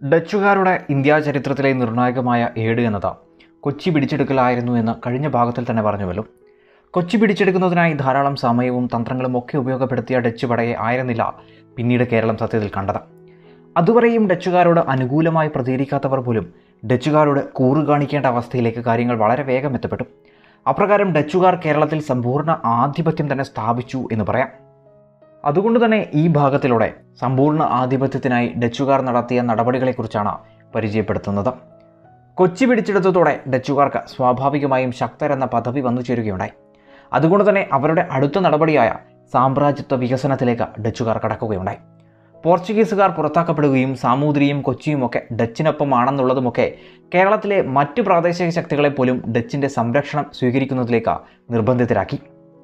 ഡച്ചുകാരുടെ India ചരിത്രത്തിലെ നിർണായകമായ ഏട് എന്നത് കൊച്ചി പിടിച്ചെടുക്കലായിരുന്നു എന്ന് കഴിഞ്ഞ ഭാഗത്തിൽ തന്നെ പറഞ്ഞുവല്ലോ കൊച്ചി പിടിച്ചെടുക്കുന്നതിനായി ധാരാളം സമയവും തന്ത്രങ്ങളും ഒക്കെ ഉപയോഗപ്പെടുത്തിയ ഡച്ച് പടയെ ആയിരുന്നില്ല പിന്നീട് കേരളം സത്യത്തിൽ കണ്ടത് അതുവരെയും ഡച്ചുകാരോട് അനുകൂലമായി പ്രതികരിക്കാത്തവർ പോലും ഡച്ചുകാരോട് കൂറ് കാണിക്കേണ്ട അവസ്ഥയിലേക്ക് കാര്യങ്ങൾ വളരെ വേഗം എത്തപ്പെട്ടു അപ്രകാരം ഡച്ചുകാർ കേരളത്തിൽ സമ്പൂർണ്ണ ആധിപത്യം തന്നെ സ്ഥാപിച്ചു എന്ന് പറയാം അതുകൊണ്ട് തന്നെ ഈ ഭാഗത്തിലൂടെ സമ്പൂർണ്ണ ആധിപത്യത്തിനായി ഡച്ചുകാർ നടത്തിയ നടപടികളെക്കുറിച്ചാണ് പരിചയപ്പെടുത്തുന്നത് കൊച്ചി പിടിച്ചെടുത്തതോടെ ഡച്ചുകാർക്ക് സ്വാഭാവികമായും ശക്തരെന്ന പദവി വന്നു ചേരുകയുണ്ടായി അതുകൊണ്ട് തന്നെ അവരുടെ അടുത്ത നടപടിയായ സാമ്രാജ്യത്വ വികസനത്തിലേക്ക് ഡച്ചുകാർ കടക്കുകയുണ്ടായി പോർച്ചുഗീസുകാർ പുറത്താക്കപ്പെടുകയും സാമൂതിരിയും കൊച്ചിയുമൊക്കെ ഡച്ചിനൊപ്പമാണെന്നുള്ളതുമൊക്കെ കേരളത്തിലെ മറ്റു പ്രാദേശിക ശക്തികളെ പോലും ഡച്ചിൻ്റെ സംരക്ഷണം സ്വീകരിക്കുന്നതിലേക്ക് നിർബന്ധിതരാക്കി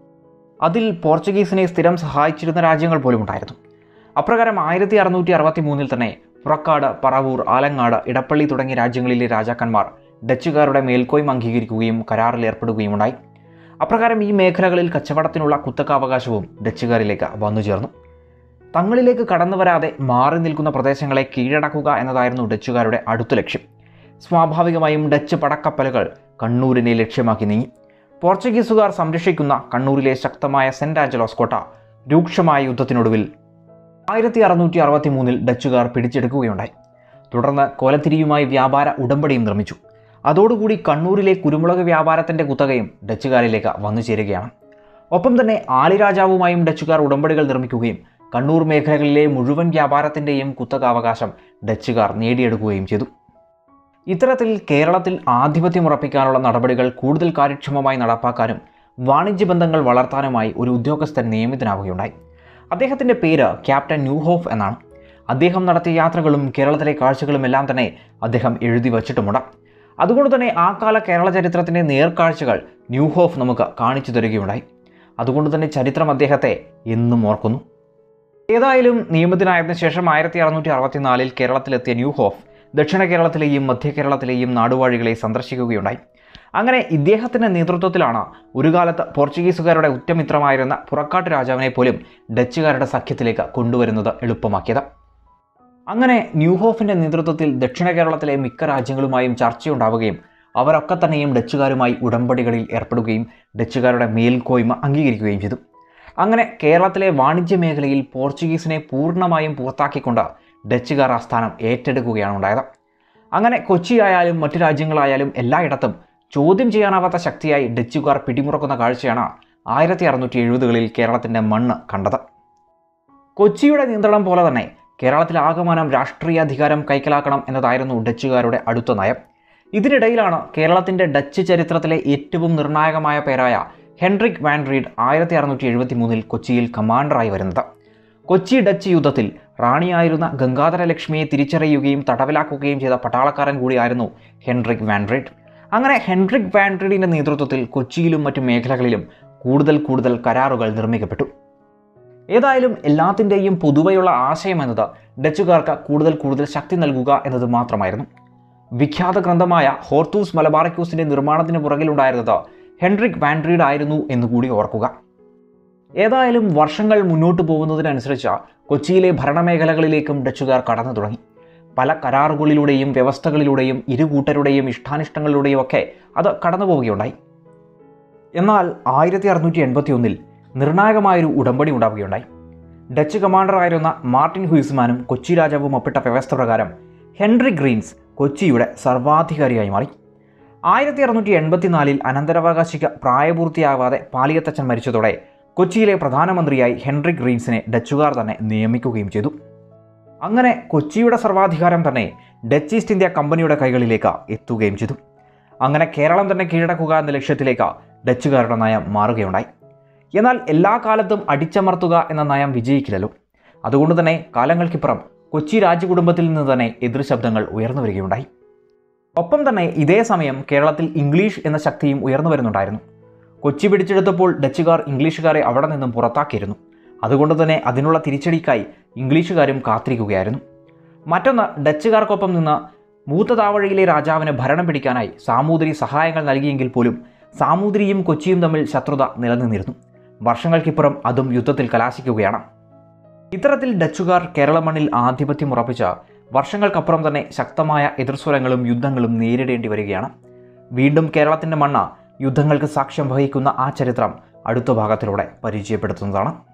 അതിൽ പോർച്ചുഗീസിനെ സ്ഥിരം സഹായിച്ചിരുന്ന രാജ്യങ്ങൾ പോലും ഉണ്ടായിരുന്നു അപ്രകാരം ആയിരത്തി അറുന്നൂറ്റി അറുപത്തി മൂന്നിൽ തന്നെ പുറക്കാട് പറവൂർ ആലങ്ങാട് ഇടപ്പള്ളി തുടങ്ങിയ രാജ്യങ്ങളിലെ രാജാക്കന്മാർ ഡച്ചുകാരുടെ മേൽക്കോയ്മ അംഗീകരിക്കുകയും കരാറിൽ ഏർപ്പെടുകയും ഉണ്ടായി അപ്രകാരം ഈ മേഖലകളിൽ കച്ചവടത്തിനുള്ള കുത്തകാവകാശവും ഡച്ചുകാരിലേക്ക് വന്നു ചേർന്നു തങ്ങളിലേക്ക് കടന്നു വരാതെ മാറി നിൽക്കുന്ന പ്രദേശങ്ങളെ കീഴടക്കുക എന്നതായിരുന്നു ഡച്ചുകാരുടെ അടുത്ത ലക്ഷ്യം സ്വാഭാവികമായും ഡച്ച് പടക്കപ്പലുകൾ കണ്ണൂരിനെ ലക്ഷ്യമാക്കി നീങ്ങി പോർച്ചുഗീസുകാർ സംരക്ഷിക്കുന്ന കണ്ണൂരിലെ ശക്തമായ സെന്റ് ആഞ്ചലോസ് കോട്ട രൂക്ഷമായ യുദ്ധത്തിനൊടുവിൽ ആയിരത്തി അറുന്നൂറ്റി അറുപത്തി മൂന്നിൽ ഡച്ചുകാർ പിടിച്ചെടുക്കുകയുണ്ടായി തുടർന്ന് കൊലത്തിരിയുമായി വ്യാപാര ഉടമ്പടിയും നിർമ്മിച്ചു അതോടുകൂടി കണ്ണൂരിലെ കുരുമുളക് വ്യാപാരത്തിൻ്റെ കുത്തകയും ഡച്ചുകാരിലേക്ക് വന്നു ചേരുകയാണ് ഒപ്പം തന്നെ ആലിരാജാവുമായും ഡച്ചുകാർ ഉടമ്പടികൾ നിർമ്മിക്കുകയും കണ്ണൂർ മേഖലകളിലെ മുഴുവൻ വ്യാപാരത്തിൻ്റെയും കുത്തകാവകാശം ഡച്ചുകാർ നേടിയെടുക്കുകയും ചെയ്തു ഇത്തരത്തിൽ കേരളത്തിൽ ആധിപത്യം ഉറപ്പിക്കാനുള്ള നടപടികൾ കൂടുതൽ കാര്യക്ഷമമായി നടപ്പാക്കാനും വാണിജ്യ ബന്ധങ്ങൾ വളർത്താനുമായി ഒരു ഉദ്യോഗസ്ഥൻ നിയമിതനാവുകയുണ്ടായി അദ്ദേഹത്തിൻ്റെ പേര് ക്യാപ്റ്റൻ ന്യൂഹോഫ് എന്നാണ് അദ്ദേഹം നടത്തിയ യാത്രകളും കേരളത്തിലെ കാഴ്ചകളും എല്ലാം തന്നെ അദ്ദേഹം എഴുതി വച്ചിട്ടുമുണ്ട് അതുകൊണ്ട് തന്നെ ആ കാല കേരള ചരിത്രത്തിൻ്റെ നേർക്കാഴ്ചകൾ ന്യൂഹോഫ് നമുക്ക് കാണിച്ചു തരികയുണ്ടായി അതുകൊണ്ട് തന്നെ ചരിത്രം അദ്ദേഹത്തെ എന്നും ഓർക്കുന്നു ഏതായാലും നിയമത്തിനായതിനു ശേഷം ആയിരത്തി അറുന്നൂറ്റി അറുപത്തിനാലിൽ കേരളത്തിലെത്തിയ ന്യൂഹോഫ് ദക്ഷിണ കേരളത്തിലെയും മധ്യ കേരളത്തിലെയും നാടുവാഴികളെ സന്ദർശിക്കുകയുണ്ടായി അങ്ങനെ ഇദ്ദേഹത്തിൻ്റെ നേതൃത്വത്തിലാണ് ഒരു കാലത്ത് പോർച്ചുഗീസുകാരുടെ ഉറ്റമിത്രമായിരുന്ന പുറക്കാട്ട് രാജാവിനെ പോലും ഡച്ചുകാരുടെ സഖ്യത്തിലേക്ക് കൊണ്ടുവരുന്നത് എളുപ്പമാക്കിയത് അങ്ങനെ ന്യൂഹോഫിൻ്റെ നേതൃത്വത്തിൽ ദക്ഷിണ കേരളത്തിലെ മിക്ക രാജ്യങ്ങളുമായും ചർച്ചയുണ്ടാവുകയും അവരൊക്കെ തന്നെയും ഡച്ചുകാരുമായി ഉടമ്പടികളിൽ ഏർപ്പെടുകയും ഡച്ചുകാരുടെ മേൽക്കോയ്മ അംഗീകരിക്കുകയും ചെയ്തു അങ്ങനെ കേരളത്തിലെ വാണിജ്യ മേഖലയിൽ പോർച്ചുഗീസിനെ പൂർണ്ണമായും പുറത്താക്കിക്കൊണ്ട് ഡച്ചുകാർ ആ സ്ഥാനം ഏറ്റെടുക്കുകയാണ് ഉണ്ടായത് അങ്ങനെ കൊച്ചിയായാലും മറ്റു രാജ്യങ്ങളായാലും എല്ലായിടത്തും ചോദ്യം ചെയ്യാനാവാത്ത ശക്തിയായി ഡച്ചുകാർ പിടിമുറക്കുന്ന കാഴ്ചയാണ് ആയിരത്തി അറുന്നൂറ്റി എഴുപതുകളിൽ കേരളത്തിൻ്റെ മണ്ണ് കണ്ടത് കൊച്ചിയുടെ നിയന്ത്രണം പോലെ തന്നെ കേരളത്തിൽ ആകമാനം രാഷ്ട്രീയ അധികാരം കൈക്കലാക്കണം എന്നതായിരുന്നു ഡച്ചുകാരുടെ അടുത്ത നയം ഇതിനിടയിലാണ് കേരളത്തിൻ്റെ ഡച്ച് ചരിത്രത്തിലെ ഏറ്റവും നിർണായകമായ പേരായ ഹെൻറിക് വാൻ റീഡ് ആയിരത്തി അറുന്നൂറ്റി എഴുപത്തി മൂന്നിൽ കൊച്ചിയിൽ കമാൻഡറായി വരുന്നത് കൊച്ചി ഡച്ച് യുദ്ധത്തിൽ റാണിയായിരുന്ന ഗംഗാധര ലക്ഷ്മിയെ തിരിച്ചറിയുകയും തടവിലാക്കുകയും ചെയ്ത പട്ടാളക്കാരൻ കൂടിയായിരുന്നു ഹെൻറിക് വാൻ റീഡ് അങ്ങനെ ഹെൻറിക് വാൻ റീഡിൻ്റെ നേതൃത്വത്തിൽ കൊച്ചിയിലും മറ്റു മേഖലകളിലും കൂടുതൽ കൂടുതൽ കരാറുകൾ നിർമ്മിക്കപ്പെട്ടു ഏതായാലും എല്ലാത്തിൻ്റെയും പൊതുവെയുള്ള ആശയം എന്നത് ഡച്ചുകാർക്ക് കൂടുതൽ കൂടുതൽ ശക്തി നൽകുക എന്നത് മാത്രമായിരുന്നു വിഖ്യാത ഗ്രന്ഥമായ ഹോർത്തൂസ് മലബാറിക്യൂസിൻ്റെ നിർമ്മാണത്തിന് പുറകിലുണ്ടായിരുന്നത് ഹെൻറിക് വാൻഡ്രീഡ് ആയിരുന്നു എന്നുകൂടി ഓർക്കുക ഏതായാലും വർഷങ്ങൾ മുന്നോട്ട് പോകുന്നതിനനുസരിച്ച് കൊച്ചിയിലെ ഭരണമേഖലകളിലേക്കും ഡച്ചുകാർ കടന്നു തുടങ്ങി പല കരാറുകളിലൂടെയും വ്യവസ്ഥകളിലൂടെയും ഇരു കൂട്ടരുടെയും ഇഷ്ടാനിഷ്ടങ്ങളിലൂടെയും ഒക്കെ അത് കടന്നു പോവുകയുണ്ടായി എന്നാൽ ആയിരത്തി അറുന്നൂറ്റി എൺപത്തി ഒന്നിൽ നിർണായകമായൊരു ഉടമ്പടി ഉണ്ടാവുകയുണ്ടായി ഡച്ച് കമാൻഡറായിരുന്ന മാർട്ടിൻ ഹുയിസ്മാനും കൊച്ചി രാജാവും ഒപ്പിട്ട വ്യവസ്ഥ പ്രകാരം ഹെൻറി ഗ്രീൻസ് കൊച്ചിയുടെ സർവാധികാരിയായി മാറി ആയിരത്തി അറുന്നൂറ്റി എൺപത്തിനാലിൽ അനന്തരാവകാശിക്ക് പ്രായപൂർത്തിയാവാതെ പാലിയത്തച്ഛൻ മരിച്ചതോടെ കൊച്ചിയിലെ പ്രധാനമന്ത്രിയായി ഹെൻറി ഗ്രീൻസിനെ ഡച്ചുകാർ തന്നെ നിയമിക്കുകയും ചെയ്തു അങ്ങനെ കൊച്ചിയുടെ സർവാധികാരം തന്നെ ഡച്ച് ഈസ്റ്റ് ഇന്ത്യ കമ്പനിയുടെ കൈകളിലേക്ക് എത്തുകയും ചെയ്തു അങ്ങനെ കേരളം തന്നെ കീഴടക്കുക എന്ന ലക്ഷ്യത്തിലേക്ക് ഡച്ചുകാരുടെ നയം മാറുകയുണ്ടായി എന്നാൽ എല്ലാ കാലത്തും അടിച്ചമർത്തുക എന്ന നയം വിജയിക്കില്ലല്ലോ അതുകൊണ്ട് തന്നെ കാലങ്ങൾക്കിപ്പുറം കൊച്ചി രാജകുടുംബത്തിൽ നിന്ന് തന്നെ എതിർശബ്ദങ്ങൾ ഉയർന്നു വരികയുണ്ടായി ഒപ്പം തന്നെ ഇതേ സമയം കേരളത്തിൽ ഇംഗ്ലീഷ് എന്ന ശക്തിയും ഉയർന്നു വരുന്നുണ്ടായിരുന്നു കൊച്ചി പിടിച്ചെടുത്തപ്പോൾ ഡച്ചുകാർ ഇംഗ്ലീഷുകാരെ അവിടെ നിന്നും പുറത്താക്കിയിരുന്നു അതുകൊണ്ട് തന്നെ അതിനുള്ള തിരിച്ചടിക്കായി ഇംഗ്ലീഷുകാരും കാത്തിരിക്കുകയായിരുന്നു മറ്റൊന്ന് ഡച്ചുകാർക്കൊപ്പം നിന്ന് മൂത്തതാവഴിയിലെ രാജാവിന് ഭരണം പിടിക്കാനായി സാമൂതിരി സഹായങ്ങൾ നൽകിയെങ്കിൽ പോലും സാമൂതിരിയും കൊച്ചിയും തമ്മിൽ ശത്രുത നിലനിന്നിരുന്നു വർഷങ്ങൾക്കിപ്പുറം അതും യുദ്ധത്തിൽ കലാശിക്കുകയാണ് ഇത്തരത്തിൽ ഡച്ചുകാർ കേരള മണ്ണിൽ ആധിപത്യം ഉറപ്പിച്ച വർഷങ്ങൾക്കപ്പുറം തന്നെ ശക്തമായ എതിർസ്വരങ്ങളും യുദ്ധങ്ങളും നേരിടേണ്ടി വരികയാണ് വീണ്ടും കേരളത്തിൻ്റെ മണ്ണ യുദ്ധങ്ങൾക്ക് സാക്ഷ്യം വഹിക്കുന്ന ആ ചരിത്രം അടുത്ത ഭാഗത്തിലൂടെ പരിചയപ്പെടുത്തുന്നതാണ്